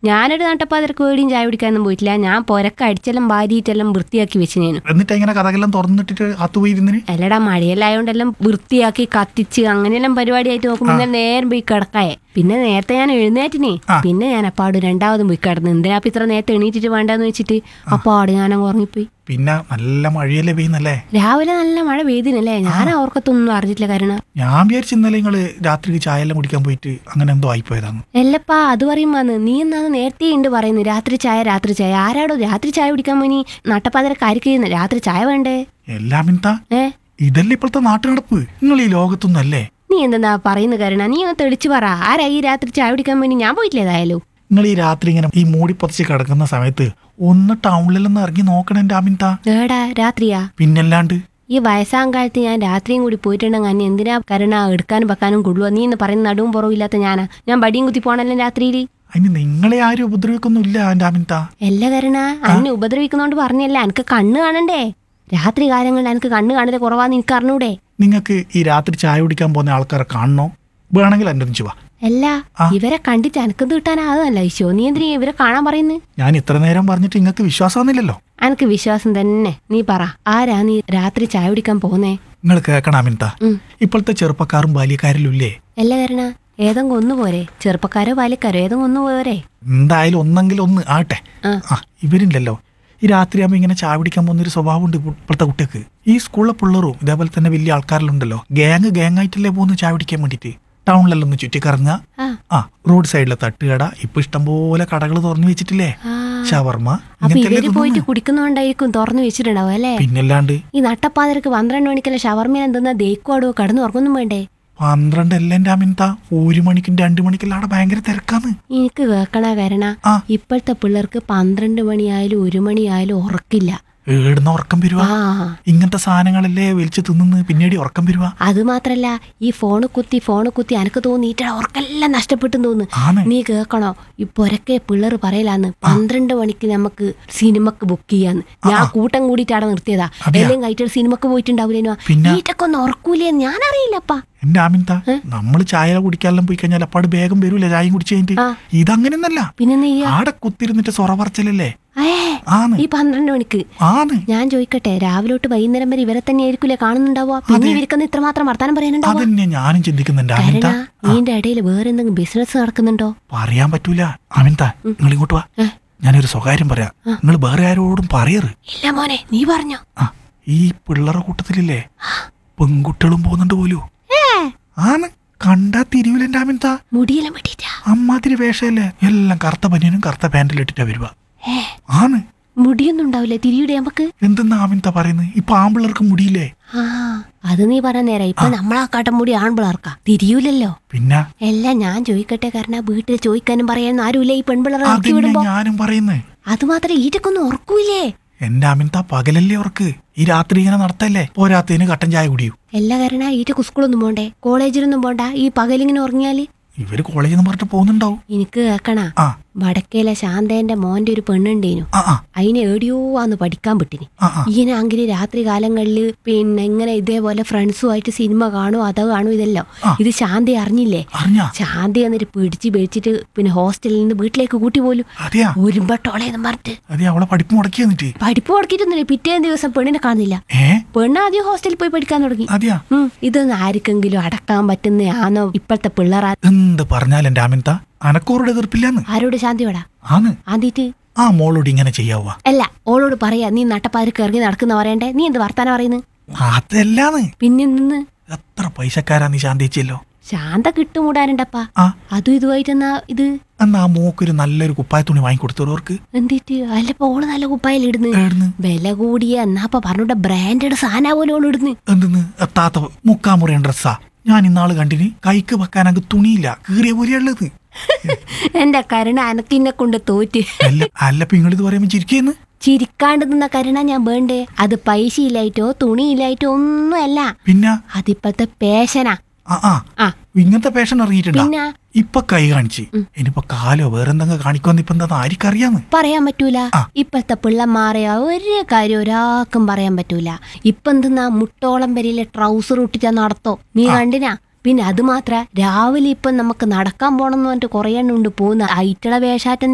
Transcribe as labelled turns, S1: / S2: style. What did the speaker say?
S1: ഞാനൊരു നട്ടപ്പാതിരക്ക് വേടിയും ചായ കുടിക്കാനൊന്നും പോയിട്ടില്ല ഞാൻ പൊരക്ക് അടിച്ചെല്ലാം വാരിയിട്ടെല്ലാം വൃത്തിയാക്കി വെച്ചിനേനു
S2: എന്നിട്ട് ഇങ്ങനെ കഥകളെല്ലാം തുറന്നിട്ടിട്ട് അത്തു പോയിരുന്നിന്
S1: അല്ലടാ മഴയെല്ലായോണ്ടെല്ലാം വൃത്തിയാക്കി കത്തിച്ച് അങ്ങനെയെല്ലാം പരിപാടിയായിട്ട് നോക്കുമ്പോൾ ഇന്നലെ നേരം പോയി കിടക്കായെ പിന്നെ നേരത്തെ ഞാൻ എഴുന്നേറ്റിനെ
S2: ആ.
S1: പിന്നെ ഞാൻ അപ്പാട് രണ്ടാമതും പോയി കിടന്നു എന്തിനാ ഇപ്പൊ ഇത്ര നേരത്തെ എണീറ്റിട്ട് വേണ്ടെന്ന് വെച്ചിട്ട് അപ്പാട് ഞാൻ ഉറങ്ങിപ്പോയി
S2: പിന്നെ നല്ല മഴയല്ലേ പെയ്യുന്നല്ലേ
S1: രാവിലെ നല്ല മഴ പെയ്തിനല്ലേ ഞാൻ ഓർക്കത്തൊന്നും അറിഞ്ഞിട്ടില്ല കാരണം
S2: ഞാൻ വിചാരിച്ചു ഇന്നലെ നിങ്ങള് രാത്രിക്ക് ചായ എല്ലാം കുടിക്കാൻ പോയിട്ട് അങ്ങനെ എന്തോ ആയിപ്പോയതാണ്
S1: അല്ലപ്പാ അത് പറയുമ്പോന്ന് നീ എന്നാണ് നേരത്തെ ഉണ്ട് പറയുന്നു രാത്രി ചായ രാത്രി ചായ ആരാടോ രാത്രി ചായ കുടിക്കാൻ പോയി നട്ടപ്പാതിരക്കാരിക്ക് രാത്രി ചായ വേണ്ടേ
S2: എല്ലാം എന്താ
S1: ഏ
S2: ഇതല്ലേ ഇപ്പോഴത്തെ നാട്ടു നടപ്പ് നിങ്ങൾ ഈ ലോകത്തൊന്നും അല്ലേ
S1: നീ എന്താ പറയുന്ന കരുണ നീ ഒന്ന് തെളിച്ചു പറ ആരാ ഈ രാത്രി ചായ കുടിക്കാൻ വേണ്ടി ഞാൻ പോയിട്ടില്ല ഏതായാലും
S2: നിങ്ങൾ ഈ രാത്രി ഇങ്ങനെ ഈ മൂടി പൊതച്ച് കിടക്കുന്ന സമയത്ത് ഒന്ന് ടൗണിലൊന്ന് ഇറങ്ങി നോക്കണം എന്റെ അമിത
S1: ഏടാ രാത്രിയാ
S2: പിന്നല്ലാണ്ട്
S1: ഈ വയസ്സാം കാലത്ത് ഞാൻ രാത്രിയും കൂടി പോയിട്ടുണ്ടെങ്കിൽ അന്നെ എന്തിനാ കരുണ എടുക്കാനും വെക്കാനും കൊള്ളുക നീ എന്ന് പറയുന്ന നടുവും പുറവും ഇല്ലാത്ത ഞാനാ ഞാൻ ബടിയും കുത്തി പോണല്ലോ രാത്രിയിൽ
S2: അതിന് നിങ്ങളെ ആരും ഉപദ്രവിക്കൊന്നുമില്ല എന്റെ അമിത
S1: എല്ലാ കരുണ അന്നെ ഉപദ്രവിക്കുന്നോണ്ട് പറഞ്ഞല്ല എനിക്ക് കണ്ണ് കാണണ്ടേ രാത്രി കാലങ്ങളിൽ എനിക്ക് കണ്ണ് കാണല് കുറവാന്ന് എനിക്ക് അറിഞ്ഞൂടെ
S2: നിങ്ങൾക്ക് ഈ രാത്രി ചായ കുടിക്കാൻ പോകുന്ന ആൾക്കാരെ കാണണോ വേണമെങ്കിൽ എൻ്റെ ഒന്നിച്ച് വാ
S1: അല്ല
S2: ആ.
S1: ഇവരെ കണ്ടിട്ട് എനക്കെന്ത് കിട്ടാനാകുന്നല്ല ഈശോ നീ എന്തിനാ ഇവരെ കാണാൻ പറയുന്നത്
S2: ഞാൻ ഇത്ര നേരം പറഞ്ഞിട്ട് നിങ്ങൾക്ക് വിശ്വാസമൊന്നുമില്ലല്ലോ
S1: എനിക്ക് വിശ്വാസം തന്നെ നീ പറ ആരാ നീ രാത്രി ചായ കുടിക്കാൻ പോന്നേ
S2: നിങ്ങൾ കേൾക്കണം അമിത
S1: ഉം.
S2: ഇപ്പോഴത്തെ ചെറുപ്പക്കാരും ബാല്യക്കാരിലും ഇല്ലേ
S1: എല്ലാ കരണ ഏതെങ്കിലും ഒന്ന് പോരെ ചെറുപ്പക്കാരോ ബാല്യക്കാരോ ഏതെങ്കിലും ഒന്ന് പോരെ
S2: എന്തായാലും ഒന്നെങ്കിലും ഒന്ന് ആട്ടെ
S1: ആ.
S2: ആ ഇവരില്ലല്ലോ ഈ രാത്രിയാകുമ്പോൾ ഇങ്ങനെ ചായ കുടിക്കാൻ പോകുന്ന ഒരു സ്വഭാവമുണ്ട് ഇപ്പോ- ഇപ്പോഴത്തെ കുട്ടികൾക്ക് ഈ സ്കൂളിലെ പിള്ളേരും ഇതേപോലെ തന്നെ വലിയ ആൾക്കാരിലുണ്ടല്ലോ ഗ്യാങ് ഗ്യാങ് ആയിട്ടല്ലേ പോകുന്നു ചായ കുടിക്കാൻ വേണ്ടിയിട്ട് ടൗണിലെല്ലാം ഒന്ന് ചുറ്റിക്കറങ്ങുക
S1: ആ
S2: ആ റോഡ് സൈഡിലെ തട്ടുകട ഇപ്പൊ ഇഷ്ടംപോലെ കടകൾ തുറന്നു വെച്ചിട്ടില്ലേ
S1: ആ.
S2: ഷവർമ്മ
S1: അപ്പൊ
S2: ഇങ്ങനത്തെ
S1: ഇവര് പോയിട്ട് കുടിക്കുന്നോണ്ടായിരിക്കും തുറന്നു വെച്ചിട്ടുണ്ടാവും അല്ലേ
S2: പിന്നല്ലാണ്ട്
S1: ഈ നട്ടപ്പാതിരക്ക് പന്ത്രണ്ട് മണിക്കല്ല ഷവർമീൻ എന്തെന്നാ ദേക്കുവാടോ കടന്നു ഉറങ്ങൊന്നും വേണ്ടേ
S2: പന്ത്രണ്ട് എല്ലാം എൻ്റെ അമിനത്ത ഒരു മണിക്കും രണ്ടു മണിക്കെല്ലാം അവിടെ ഭയങ്കര തിരക്കാന്ന്
S1: എനിക്ക് കേൾക്കണ കരണ
S2: ആ.
S1: ഇപ്പോഴത്തെ പിള്ളേർക്ക് പന്ത്രണ്ട് മണിയായാലും ഒരു മണിയായാലും ഉറക്കില്ല
S2: ഏടുന്ന ഉറക്കം വരുവാ
S1: ആ
S2: ഇങ്ങനത്തെ സാധനങ്ങളല്ലേ വലിച്ചു തിന്നുന്ന് പിന്നീട് ഉറക്കം വരുവാ
S1: അത് മാത്രല്ല ഈ ഫോണ് കുത്തി ഫോണ് കുത്തി എനക്ക് തോന്നിയിട്ട് ഉറക്കെല്ലാം നഷ്ടപ്പെട്ടെന്ന് തോന്നുന്നു
S2: ആണ്
S1: നീ കേൾക്കണോ ഈ പൊരക്കെ പിള്ളേർ പറയലാന്ന് പന്ത്രണ്ട് മണിക്ക് നമുക്ക് സിനിമക്ക് ബുക്ക് ചെയ്യാന്ന് ഞാൻ കൂട്ടം കൂടിയിട്ട് അവിടെ നിർത്തിയതാ
S2: അതെയാ?
S1: എല്ലാം കഴിച്ചിട്ട് സിനിമക്ക് പോയിട്ടുണ്ടാവില്ലേനോ
S2: പിന്നെ?
S1: ഈറ്റൊക്കെ ഒന്ന് ഉറക്കൂലേ ഞാൻ അറിയില്ലപ്പാ
S2: എന്റെ ആമിൻത നമ്മൾ ചായ കുടിക്കാനെല്ലാം പോയി കഴിഞ്ഞാൽ അപ്പാട് വേഗം വരൂല ചായയും കുടിച്ചു കഴിഞ്ഞിട്ട്
S1: ആ.
S2: ഇതങ്ങനെയൊന്നല്ല
S1: പിന്നെ നീ
S2: ആടെ കുത്തിരുന്നിട്ട് സൊറ പറച്ചലല്ലേ
S1: ഏ
S2: ആണ്
S1: ഈ പന്ത്രണ്ട് മണിക്ക്
S2: ആണ്
S1: ഞാൻ ചോദിക്കട്ടെ രാവിലെ തൊട്ട് വൈകുന്നേരം വരെ ഇവരെ തന്നെ ആയിരിക്കൂലേ കാണുന്നുണ്ടാവുക പിന്നെ ഇവർക്കൊന്ന് ഇത്രമാത്രം വർത്താനം പറയാനുണ്ടാവുക
S2: അതന്നെ ഞാനും ചിന്തിക്കുന്നുണ്ട് അമിൻത
S1: കരണ നീന്റെ ഇടയിൽ വേറെ എന്തെങ്കിലും ബിസിനസ് നടക്കുന്നുണ്ടോ
S2: പറയാൻ പറ്റൂല അമിൻത നിങ്ങൾ ഇങ്ങോട്ട് വാ
S1: ഏ?
S2: ഞാനൊരു സ്വകാര്യം പറയാം നിങ്ങൾ വേറെ ആരോടും പറയറ്
S1: ഇല്ല മോനെ നീ പറഞ്ഞോ
S2: ആ ഈ പിള്ളേരുടെ കൂട്ടത്തിലില്ലേ പെൺകുട്ടികളും പോകുന്നുണ്ട് പോലും
S1: ഏ
S2: ആണ് കണ്ടാ തിരിയൂല എന്റെ അമിൻത
S1: മുടിയെല്ലാം വെട്ടിട്ടാ
S2: അമ്മാതിരി വേഷമല്ലേ എല്ലാം കറുത്ത പനിയനും കറുത്ത പാൻറ്റിലും ഇട്ടിട്ടാ വരുക
S1: ഏ
S2: ആണ്
S1: മുടിയൊന്നും ഉണ്ടാവില്ലേ തിരിയുടെ നമുക്ക്
S2: എന്തെന്നാ അമിൻത പറയുന്നത് ഇപ്പൊ ആമ്പിള്ളേർക്ക് മുടിയില്ലേ
S1: ആ അത് നീ പറഞ്ഞ നേരം ഇപ്പൊ നമ്മളാ കാട്ടം മുടി ആൺപിള്ളേർക്കാ തിരിയൂലല്ലോ
S2: പിന്നെ
S1: എല്ലാം ഞാൻ ചോദിക്കട്ടെ കാരണം വീട്ടിൽ ചോദിക്കാനും പറയാനും ആരുമില്ല ഈ പെൺപിള്ളേരെ ഇറക്കി
S2: അതന്നെ
S1: വിടുമ്പോ
S2: ഞാനും പറയുന്നത്
S1: അത് മാത്രം ഈറ്റക്കൊന്നും ഉറക്കൂലേ
S2: എന്റെ അമിൻത പകലല്ലേ ഉറക്ക് ഈ രാത്രി ഇങ്ങനെ നടത്തല്ലേ പോരാത്തതിന് കട്ടൻ ചായ കുടിയൂ
S1: എല്ലാ കാരണം ഈറ്റക്ക് സ്കൂളൊന്നും പോണ്ടേ കോളേജിലൊന്നും പോണ്ട ഈ പകലിങ്ങനെ ഉറങ്ങിയാല്
S2: ഇവര് കോളേജിൽ നിന്ന് പറഞ്ഞിട്ട് പോകുന്നുണ്ടാവും
S1: എനിക്ക് കേക്കണ
S2: ആ
S1: വടക്കേലെ ശാന്തേന്റെ മോന്റെ ഒരു പെണ്ണുണ്ടേനു
S2: ആ ആ
S1: അതിനെ എവിടെയോ ആന്ന് പഠിക്കാൻ വിട്ടിനി
S2: ആ ആ
S1: ഈനാങ്കിൽ രാത്രി കാലങ്ങളിൽ പിന്നെ ഇങ്ങനെ ഇതേപോലെ ഫ്രണ്ട്സുമായിട്ട് സിനിമ കാണും അത് കാണും ഇതല്ലോ
S2: ആ.
S1: ഇത് ശാന്തി അറിഞ്ഞില്ലേ
S2: അറിഞ്ഞാ
S1: ശാന്തി എന്നിട്ട് പിടിച്ച് പിടിച്ചിട്ട് പിന്നെ ഹോസ്റ്റലിൽ നിന്ന് വീട്ടിലേക്ക് കൂട്ടി പോലും
S2: അതെയാ
S1: ഒരുമ്പട്ടോളേന്ന് പറഞ്ഞിട്ട്
S2: അതെ അവളെ പഠിപ്പ് മുടക്കി എന്നിട്ട്
S1: പഠിപ്പ് കൊടുക്കിട്ടൊന്നുമില്ല പിറ്റേ ദിവസം പെണ്ണിനെ കാണുന്നില്ല
S2: ഏ
S1: പെണ്ണ് ആദ്യം ഹോസ്റ്റലിൽ പോയി പഠിക്കാൻ തുടങ്ങി
S2: അതെയാ
S1: ഉം, ഇതൊന്നും ആർക്കെങ്കിലും അടക്കാൻ പറ്റുന്നയാണോ ഇപ്പോഴത്തെ പിള്ളേർ
S2: എന്ത് പറഞ്ഞാൽ എന്റെ അമിൻത അനക്കോറുടെ എതിർപ്പില്ലാന്ന്
S1: ആരോട് ശാന്തിയോടാ
S2: ആന്ന്
S1: ആദ്യട്ട്
S2: ആ മോളോട് ഇങ്ങനെ ചെയ്യാവുക
S1: അല്ല ഓളോട് പറയാ നീ നട്ടപ്പാതിരക്ക് ഇറങ്ങി നടക്കുന്ന പറയണ്ടേ നീ എന്ത് വർത്താനം പറയുന്നത്
S2: അതല്ലാന്ന്
S1: പിന്നെ നിന്ന്
S2: എത്ര പൈസക്കാരാ നീ ശാന്തിച്ചല്ലോ
S1: ശാന്ത കിട്ടുമൂടാനുണ്ടപ്പാ
S2: ആ
S1: അതും ഇതുമായിട്ടെന്നാ ഇത്
S2: എന്നാ ആ മോക്കൊരു നല്ലൊരു കുപ്പായ തുണി വാങ്ങിക്കൊടുത്തോർക്ക്
S1: എന്തിട്ട് അല്ലപ്പോ ഓള് നല്ല കുപ്പായിൽ ഇടുന്നു
S2: ഏടുന്ന്
S1: വില കൂടിയ എന്നാപ്പ പറഞ്ഞോട്ടെ ബ്രാൻഡഡ് സാധന പോലെ ഓള് ഇടുന്നു
S2: എന്തെന്ന് എത്താത്ത മുക്കാമുറിയ ഡ്രസ്സാ ഞാൻ ഇന്നാള് കണ്ടിന് കൈക്ക് വെക്കാൻ അങ്ങ് തുണിയില്ല കീറിയ പോലെയുള്ളത്
S1: എന്റെ കരുണ അനക്കിന്നെ കൊണ്ട് തോറ്റ്
S2: അല്ല അല്ല പിങ്ങളിത് പറയുമ്പോ ചിരിക്കുന്നു
S1: ചിരിക്കാണ്ട് നിന്ന കരുണ ഞാൻ വേണ്ടേ അത് പൈസ ഇല്ലായിട്ടോ തുണിയില്ലായിട്ടോ ഒന്നുമല്ല
S2: പിന്നെ
S1: അതിപ്പോഴത്തെ പേശനാ
S2: ആ ആ
S1: ആ
S2: ഇങ്ങനത്തെ പേഷൻ ഇറങ്ങിയിട്ടുണ്ടാ
S1: പിന്നെ
S2: ഇപ്പൊ കൈ കാണിച്ച് ഇനിയിപ്പൊ കാലോ വേറെന്തെങ്കിലും കാണിക്കുമെന്ന് ഇപ്പൊ എന്താ ആർക്കറിയാന്ന്
S1: പറയാൻ പറ്റൂല
S2: ആ.
S1: ഇപ്പോഴത്തെ പിള്ളമാരെ ഒരു കാര്യം ഒരാൾക്കും പറയാൻ പറ്റൂല ഇപ്പൊ എന്തെന്നാ മുട്ടോളം വരെയിലെ ട്രൗസർ ഇട്ടിട്ടാ നടത്തോ നീ കണ്ടിനാ പിന്നെ അത് മാത്ര രാവിലെ ഇപ്പം നമുക്ക് നടക്കാൻ പോണം എന്ന് പറഞ്ഞിട്ട് കുറേ എണ്ണം ഉണ്ട് പോകുന്ന ഐറ്റള വേഷാറ്റം